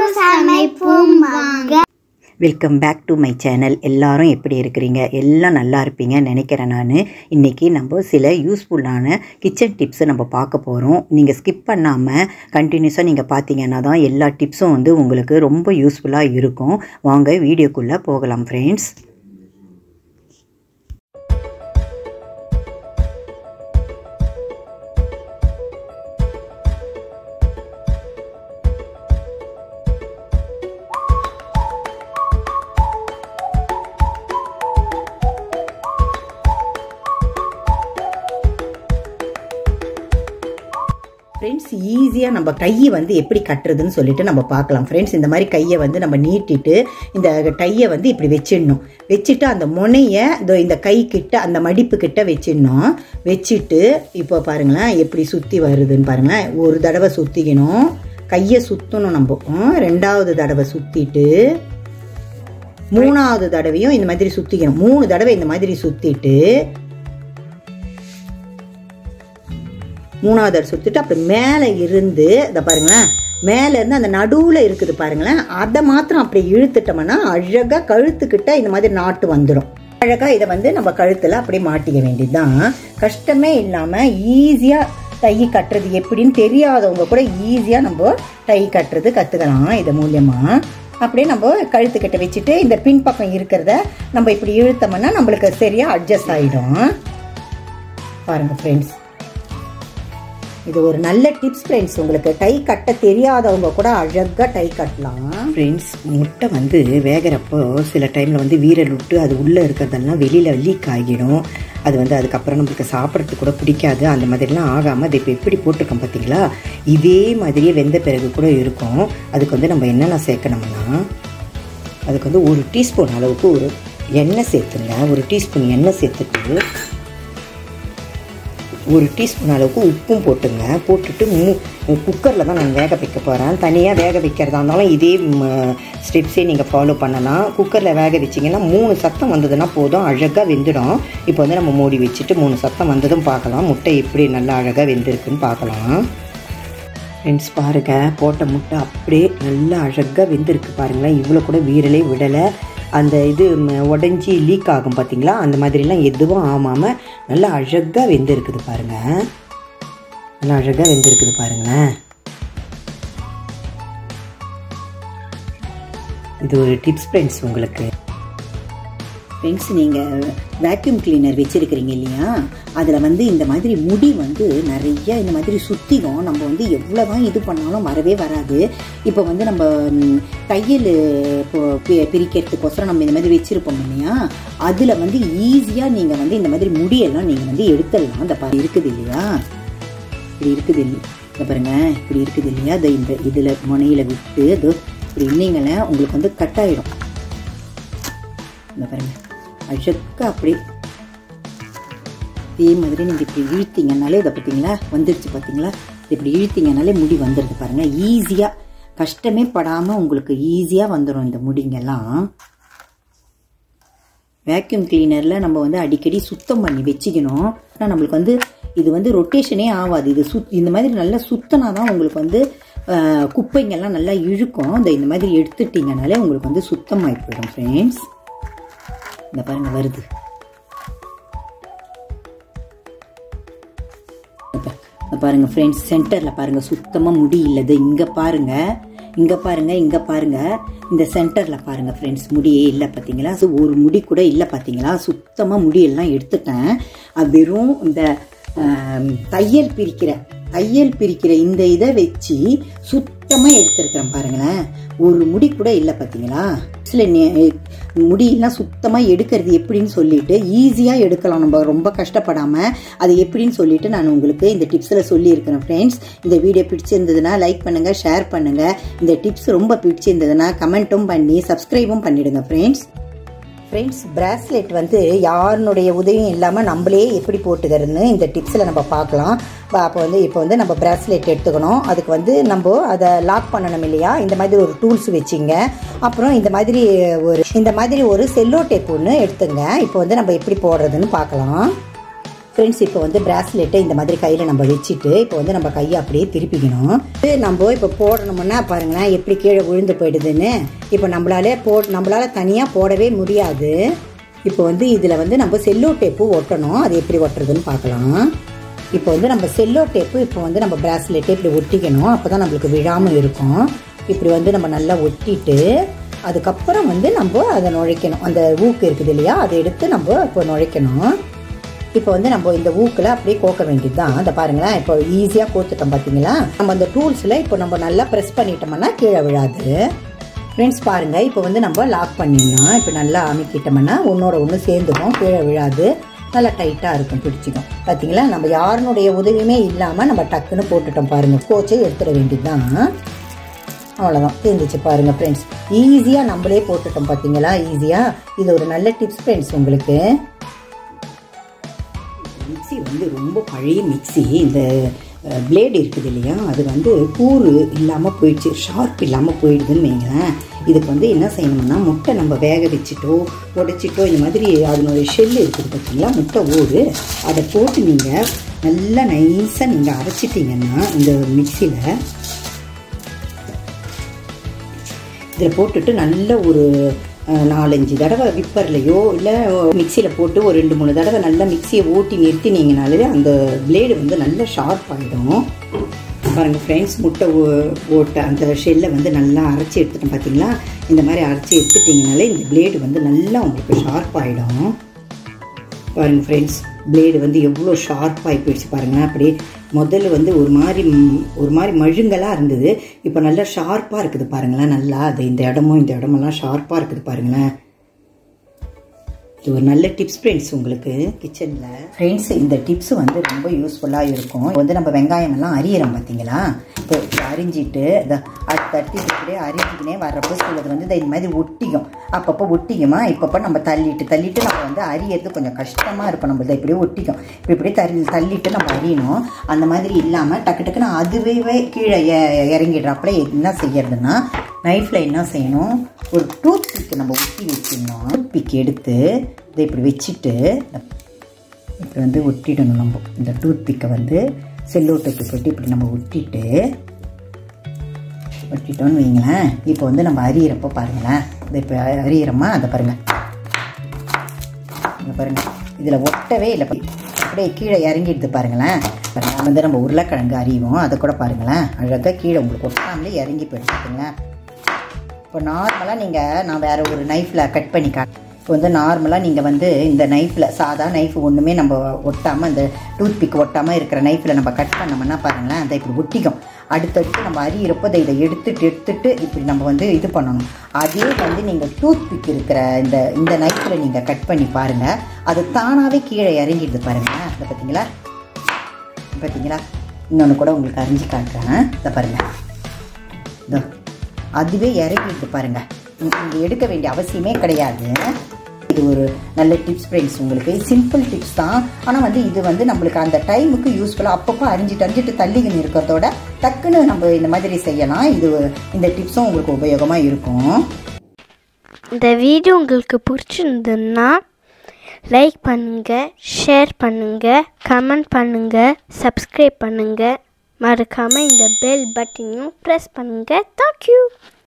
சமைப்போம் வாங்க welcome back to my channel எல்லாரும் எப்படி இருக்கிறீங்க எல்லாம் நல்லா இருப்பீங்கன்னு நினைக்கிறேன் நான் இன்றைக்கி நம்ம சில யூஸ்ஃபுல்லான கிச்சன் டிப்ஸை நம்ம பார்க்க போகிறோம் நீங்கள் ஸ்கிப் பண்ணாமல் கண்டினியூஸாக நீங்கள் பார்த்தீங்கன்னா தான் எல்லா டிப்ஸும் வந்து உங்களுக்கு ரொம்ப யூஸ்ஃபுல்லாக இருக்கும் வாங்க வீடியோக்குள்ளே போகலாம் ஃப்ரெண்ட்ஸ் ஃப்ரெண்ட்ஸ் ஈஸியாக நம்ம கையை வந்து எப்படி கட்டுறதுன்னு சொல்லிட்டு நம்ம பார்க்கலாம் ஃப்ரெண்ட்ஸ் இந்த மாதிரி கையை வந்து நம்ம நீட்டிட்டு இந்த டையை வந்து இப்படி வச்சிடணும் வச்சுட்டு அந்த முனையை இதோ இந்த கை கிட்ட அந்த மடிப்பு கிட்ட வச்சிடணும் வச்சுட்டு இப்போ பாருங்களேன் எப்படி சுற்றி வருதுன்னு பாருங்களேன் ஒரு தடவை சுற்றிக்கணும் கையை சுற்றணும் நம்ம ம், ரெண்டாவது தடவை சுற்றிட்டு மூணாவது தடவையும் இந்த மாதிரி சுற்றிக்கணும் மூணு தடவை இந்த மாதிரி சுற்றிட்டு மூணாவது தடவை சுற்றிட்டு அப்புறம் மேலே இருந்து இதை பாருங்களேன் மேலே இருந்து அந்த நடுவில் இருக்குது பாருங்களேன் அதை மாத்திரம் அப்படி இழுத்துட்டோம்னா அழகாக கழுத்துக்கிட்ட இந்த மாதிரி நாட்டு வந்துடும் அழகாக இதை வந்து நம்ம கழுத்தில் அப்படியே மாட்டிக்க வேண்டியதுதான் கஷ்டமே இல்லாமல் ஈஸியாக டை கட்டுறது எப்படின்னு தெரியாதவங்க கூட ஈஸியாக நம்ம டை கட்டுறது கற்றுக்கலாம் இது மூலியமாக அப்படியே நம்ம கழுத்துக்கிட்ட வச்சுட்டு இந்த பின்பக்கம் இருக்கிறத நம்ம இப்படி இழுத்தோம்னா நம்மளுக்கு சரியாக அட்ஜஸ்ட் ஆகிடும் பாருங்கள் ஃப்ரெண்ட்ஸ் இது ஒரு நல்ல டிப்ஸ் ஃப்ரெண்ட்ஸ் உங்களுக்கு டை கட்ட தெரியாதவங்க கூட அழகாக டை கட்டலாம் ஃப்ரெண்ட்ஸ் முட்டை வந்து வேகிறப்போ சில டைமில் வந்து வீரல் விட்டு அது உள்ளே இருக்கிறதெல்லாம் வெளியில் லீக் ஆகிடும் அது வந்து அதுக்கப்புறம் நம்மளுக்கு சாப்பிட்றதுக்கு கூட பிடிக்காது அந்த மாதிரிலாம் ஆகாமல் அது இப்போ எப்படி போட்டிருக்கோம் பார்த்தீங்களா இதே மாதிரியே வெந்த பிறகு கூட இருக்கும் அதுக்கு வந்து நம்ம என்னென்ன சேர்க்கணும்னா அதுக்கு வந்து ஒரு டீஸ்பூன் அளவுக்கு ஒரு எண்ணெய் சேர்த்துங்க ஒரு டீஸ்பூன் எண்ணெய் சேர்த்துட்டு ஒரு டீஸ்பூன் அளவுக்கு உப்பும் போட்டுங்க போட்டுட்டு மூ குக்கரில் தான் நான் வேக வைக்க போகிறேன் தனியாக வேக வைக்கிறதா இருந்தாலும் இதே ஸ்டெப்ஸே நீங்கள் ஃபாலோ பண்ணலாம் குக்கரில் வேக வச்சிங்கன்னா மூணு சத்தம் வந்ததுன்னா போதும் அழகாக வெந்துடும் இப்போ வந்து நம்ம மூடி வச்சுட்டு மூணு சத்தம் வந்ததும் பார்க்கலாம் முட்டை எப்படி நல்லா அழகாக வெந்திருக்குன்னு பார்க்கலாம் ஃப்ரெண்ட்ஸ் பாருங்கள் போட்ட முட்டை அப்படியே நல்லா அழகாக வெந்திருக்கு பாருங்களேன் இவ்வளோ கூட வீரலே விடலை அந்த இது ம- உடைஞ்சி லீக் ஆகும் பார்த்தீங்களா அந்த மாதிரிலாம் எதுவும் ஆகாமல் நல்லா அழகாக வெந்திருக்குது பாருங்கள் நல்லா அழகாக வெந்திருக்குது பாருங்களேன் இது ஒரு டிப்ஸ் ஃப்ரெண்ட்ஸ் உங்களுக்கு ஃப்ரெண்ட்ஸ் நீங்கள் வேக்யூம் கிளீனர் வச்சுருக்கிறீங்க இல்லையா அதில் வந்து இந்த மாதிரி முடி வந்து நிறைய இந்த மாதிரி சுற்றிடும் நம்ம வந்து எவ்வளோ தான் இது பண்ணாலும் வரவே வராது இப்போ வந்து நம்ம ம், தையல் இப்போ பி- பிரிக்கிறதுக்கோசரம் நம்ம இந்த மாதிரி வச்சுருப்போம் இல்லையா அதில் வந்து ஈஸியாக நீங்கள் வந்து இந்த மாதிரி முடியெல்லாம் நீங்கள் வந்து எடுத்துடலாம் அந்த பா இருக்குது இல்லையா இப்படி இருக்குது இல்லை இதை பாருங்க இப்படி இருக்குது இல்லையா அதை இந்த இதில் முனையில் விட்டு அது இப்படி இன்னீங்களே உங்களுக்கு வந்து கட் ஆகிடும் இந்த பாருங்க அழகா அப்படி இதே மாதிரி நீங்கள் இப்படி இழுத்தீங்கனாலே இதை பார்த்தீங்களா வந்துடுச்சு பார்த்தீங்களா இது இப்படி இழுத்தீங்கனாலே முடி வந்துடுது பாருங்க ஈஸியாக கஷ்டமே படாமல் உங்களுக்கு ஈஸியாக வந்துடும் இந்த முடிங்கெல்லாம் வேக்யூம் கிளீனரில் நம்ம வந்து அடிக்கடி சுத்தம் பண்ணி வச்சுக்கணும் ஆனால் நம்மளுக்கு வந்து இது வந்து ரொட்டேஷனே ஆகாது இது சுத் இந்த மாதிரி நல்லா சுத்தினா தான் உங்களுக்கு வந்து ஆஹ், குப்பைங்கெல்லாம் நல்லா இழுக்கும் இந்த இந்த மாதிரி எடுத்துட்டீங்கனாலே உங்களுக்கு வந்து சுத்தமாகி போயிடும் ஃப்ரெண்ட்ஸ் இந்த பாருங்க வருது இப்ப- இப்ப பாருங்க ஃப்ரெண்ட்ஸ் சென்டர்ல பாருங்க சுத்தமா முடி இல்லது இங்க பாருங்க இங்க பாருங்க இங்க பாருங்க இந்த சென்டர்ல பாருங்க ஃப்ரெண்ட்ஸ் முடியே இல்லை பாத்தீங்களா So, ஒரு முடி கூட இல்லை பாத்தீங்களா சுத்தமா முடியெல்லாம் எடுத்துட்டேன் அது வெறும் இந்த ஆம், தையல் பிரிக்கிற தையல் பிரிக்கிற இந்த இதை வச்சு சுத்தமா எடுத்திருக்கிறேன் பாருங்களேன் ஒரு முடி கூட இல்லை பாத்தீங்களா சில நே- முடியெல்லாம் சுத்தமாக எடுக்கிறது எப்படின்னு சொல்லிட்டு ஈஸியாக எடுக்கலாம் நம்ம ரொம்ப கஷ்டப்படாமல் அது எப்படின்னு சொல்லிட்டு நான் உங்களுக்கு இந்த டிப்ஸில் சொல்லியிருக்கிறேன் ஃப்ரெண்ட்ஸ் இந்த வீடியோ பிடிச்சிருந்ததுன்னா லைக் பண்ணுங்கள் ஷேர் பண்ணுங்கள் இந்த டிப்ஸ் ரொம்ப பிடிச்சிருந்ததுன்னா கமெண்ட்டும் பண்ணி சப்ஸ்கிரைபும் பண்ணிடுங்க ஃப்ரெண்ட்ஸ் ஃப்ரெண்ட்ஸ் பிராஸ்லெட் வந்து யாருனுடைய உதவியும் இல்லாமல் நம்மளே எப்படி போட்டுக்கிறதுன்னு இந்த டிப்ஸில் நம்ம பார்க்கலாம் அப்போ வந்து இப்போ வந்து நம்ம பிராஸ்லெட் எடுத்துக்கணும் அதுக்கு வந்து நம்ம அதை லாக் பண்ணணும் இல்லையா இந்த மாதிரி ஒரு டூல்ஸ் வச்சுங்க அப்புறம் இந்த மாதிரி ஒரு இந்த மாதிரி ஒரு செல்லோ டேப் ஒன்று எடுத்துங்க இப்போ வந்து நம்ம எப்படி போடுறதுன்னு பார்க்கலாம் ஃப்ரெண்ட்ஸ் இப்போ வந்து பிராஸ்லெட்டை இந்த மாதிரி கையில் நம்ம வச்சுட்டு இப்போ வந்து நம்ம கையை அப்படியே திருப்பிக்கணும் இது நம்ம இப்போ போடணும்னா பாருங்களேன் எப்படி கீழே விழுந்து போயிடுதுன்னு இப்போ நம்மளாலே போ நம்மளால தனியாக போடவே முடியாது இப்போ வந்து இதில் வந்து நம்ம செல்லோ டேப்பு ஒட்டணும் அது எப்படி ஒட்டுறதுன்னு பார்க்கலாம் இப்போ வந்து நம்ம செல்லோ டேப்பு இப்போ வந்து நம்ம பிராஸ்லெட்டை இப்படி ஒட்டிக்கணும் அப்போ தான் நம்மளுக்கு விழாமல் இருக்கும் இப்படி வந்து நம்ம நல்லா ஒட்டிட்டு அதுக்கப்புறம் வந்து நம்ம அதை நுழைக்கணும் அந்த ஊக்கு இருக்குது இல்லையா அதை எடுத்து நம்ம இப்போ நுழைக்கணும் இப்போ வந்து நம்ம இந்த ஊக்கில் அப்படியே கோக்க வேண்டியது தான் அதை பாருங்களேன் இப்போ ஈஸியாக கோத்துட்டோம் பார்த்தீங்களா நம்ம அந்த டூல்ஸில் இப்போ நம்ம நல்லா ப்ரெஸ் பண்ணிட்டோம்னா கீழே விழாது ஃப்ரெண்ட்ஸ் பாருங்கள் இப்போ வந்து நம்ம லாக் பண்ணிடணும் இப்போ நல்லா அமைக்கிட்டோம்னா ஒன்றோட ஒன்று சேர்ந்துக்கும் கீழே விழாது நல்லா டைட்டாக இருக்கும் பிடிச்சிக்கும் பார்த்தீங்களா நம்ம யாருனுடைய உதவியுமே இல்லாமல் நம்ம டக்குன்னு போட்டுட்டோம் பாருங்கள் கோச்சை எடுத்துட வேண்டியது தான் அவ்வளோதான் தெரிஞ்சிச்சு பாருங்கள் ஃப்ரெண்ட்ஸ் ஈஸியாக நம்மளே போட்டுட்டோம் பார்த்தீங்களா ஈஸியாக இது ஒரு நல்ல டிப்ஸ் ஃப்ரெண்ட்ஸ் உங்களுக்கு மிக்சி வந்து ரொம்ப பழைய மிக்சி இந்த பிளேடு இருக்குது இல்லையா அது வந்து கூறு இல்லாமல் போயிடுச்சு ஷார்ப் இல்லாமல் போயிடுதுன்னு வைங்களேன் இதுக்கு வந்து என்ன செய்யணும்னா முட்டை நம்ம வேக வச்சுட்டோ உடைச்சிட்டோ இந்த மாதிரி அதனுடைய ஷெல் இருக்குது பார்த்தீங்களா முட்டை ஓடு அதை போட்டு நீங்கள் நல்லா நைஸாக நீங்கள் அரைச்சிட்டிங்கன்னா இந்த மிக்சியில் இதில் போட்டுட்டு நல்ல ஒரு அஹ், நாலஞ்சு தடவை விப்பர்லையோ இல்லை மிக்சியில் போட்டு ஒரு ரெண்டு மூணு தடவை நல்லா மிக்சியை ஓட்டி நிறுத்தினீங்கனாலே அந்த பிளேடு வந்து நல்ல ஷார்ப் ஆகிடும் பாருங்கள் ஃப்ரெண்ட்ஸ் முட்டை ஓ- ஓட்ட அந்த ஷெல்லை வந்து நல்லா அரைச்சி எடுத்துட்டோம் பார்த்தீங்களா இந்த மாதிரி அரைச்சி எடுத்துட்டிங்கனாலே இந்த பிளேடு வந்து நல்லா உங்களுக்கு ஷார்ப் ஆகிடும் பாருங்கள் ஃப்ரெண்ட்ஸ் பிளேடு வந்து எவ்வளோ ஷார்ப்பாகி போயிடுச்சு பாருங்களேன் அப்படியே முதல்ல வந்து ஒரு மாதிரி ம், ஒரு மாதிரி மழுங்கலாக இருந்தது இப்போ நல்லா ஷார்ப்பாக இருக்குது பாருங்களேன் நல்லா அது இந்த இடமும் இந்த இடமெல்லாம் ஷார்ப்பாக இருக்குது பாருங்களேன் இது ஒரு நல்ல டிப்ஸ் ஃப்ரெண்ட்ஸ் உங்களுக்கு கிச்சனில் ஃப்ரெண்ட்ஸ் இந்த டிப்ஸ் வந்து ரொம்ப யூஸ்ஃபுல்லாக இருக்கும் இப்போ வந்து நம்ம வெங்காயம் எல்லாம் அரியறோம் பார்த்தீங்களா இப்போ இப்போ அரிஞ்சிட்டு இதை அது தட்டி இப்படியே அரிஞ்சிக்கினே வர்றப்போ சிலது வந்து இந்த மாதிரி ஒட்டிக்கும் அப்பப்போ ஒட்டிக்குமா இப்பப்போ நம்ம தள்ளிட்டு தள்ளிட்டு நம்ம வந்து அரியறது கொஞ்சம் கஷ்டமாக இருக்கும் நம்ம இதை இப்படியே ஒட்டிக்கும் இப்போ இப்படியே தள்ளி தள்ளிட்டு நம்ம அரியணும் அந்த மாதிரி இல்லாமல் டக்கு டக்குன்னு அதுவே கீழே இ- இறங்கிடுறாப்புல என்ன செய்யறதுன்னா நைஃப்பில் என்ன செய்யணும் ஒரு டூத் பிக் நம்ம ஒட்டி வச்சிடணும் டூத் பிக் எடுத்து இதை இப்படி வச்சுட்டு இப்படி வந்து ஒட்டிடணும் நம்ம இந்த டூத் பிக்கை வந்து செல்லோட்டுக்கு போட்டு இப்படி நம்ம ஒட்டிட்டு ஒட்டிட்டோன்னு வைங்களேன் இப்போ வந்து நம்ம அரியறப்போ பாருங்களேன் இதை இப்போ அரியறோமா அதை பாருங்கள் இங்க பாருங்க இதில் ஒட்டவே இல்லை அப்படியே கீழே இறங்கிடுது பாருங்களேன் பாருங்க வந்து நம்ம உருளைக்கிழங்கு அறிவோம் அதை கூட பாருங்களேன் அழகாக கீழே உங்களுக்கு ஒட்டாமலே இறங்கி போயிடுச்சுங்களா இப்போ நார்மலாக நீங்கள் நான் வேறு ஒரு நைஃப்பில் கட் பண்ணி காட்டு இப்போ வந்து நார்மலாக நீங்கள் வந்து இந்த நைஃப்பில் சாதா நைஃப் ஒன்றுமே நம்ம ஒட்டாமல் இந்த டூத் பிக் ஒட்டாமல் இருக்கிற நைஃப்பில் நம்ம கட் பண்ணோம்னா பாருங்களேன் அதை இப்படி ஒட்டிக்கும் அடுத்தடுத்து நம்ம அரியிறப்போ அதை இதை எடுத்துட்டு எடுத்துட்டு இப்படி நம்ம வந்து இது பண்ணணும் அதே வந்து நீங்கள் டூத் பிக் இருக்கிற இந்த இந்த நைஃப்பில் நீங்கள் கட் பண்ணி பாருங்கள் அது தானாகவே கீழே இறங்கிடுது பாருங்கள் அதை பார்த்தீங்களா பார்த்தீங்களா இன்னொன்று கூட உங்களுக்கு அரிஞ்சு காட்டுறேன் இதை பாருங்கள் இதோ அதுவே இறங்கிட்டு பாருங்க இங்க இங்க எடுக்க வேண்டிய அவசியமே கிடையாது இது ஒரு நல்ல டிப்ஸ் ஃப்ரெண்ட்ஸ் உங்களுக்கு சிம்பிள் டிப்ஸ் தான் ஆனால் வந்து இது வந்து நம்மளுக்கு அந்த டைமுக்கு யூஸ்ஃபுல்லாக அப்பப்போ அரிஞ்சிட்டு அரிஞ்சிட்டு தள்ளிக்கின்னு இருக்கிறதோட டக்குன்னு நம்ம இந்த மாதிரி செய்யலாம் இது இந்த டிப்ஸும் உங்களுக்கு உபயோகமாக இருக்கும் இந்த வீடியோ உங்களுக்கு பிடிச்சிருந்ததுன்னா லைக் பண்ணுங்கள் ஷேர் பண்ணுங்கள் கமெண்ட் பண்ணுங்கள் சப்ஸ்கிரைப் பண்ணுங்கள் மறக்காமல் இந்த பெல் பட்டனையும் ப்ரெஸ் பண்ணுங்கள் தேங்க்யூ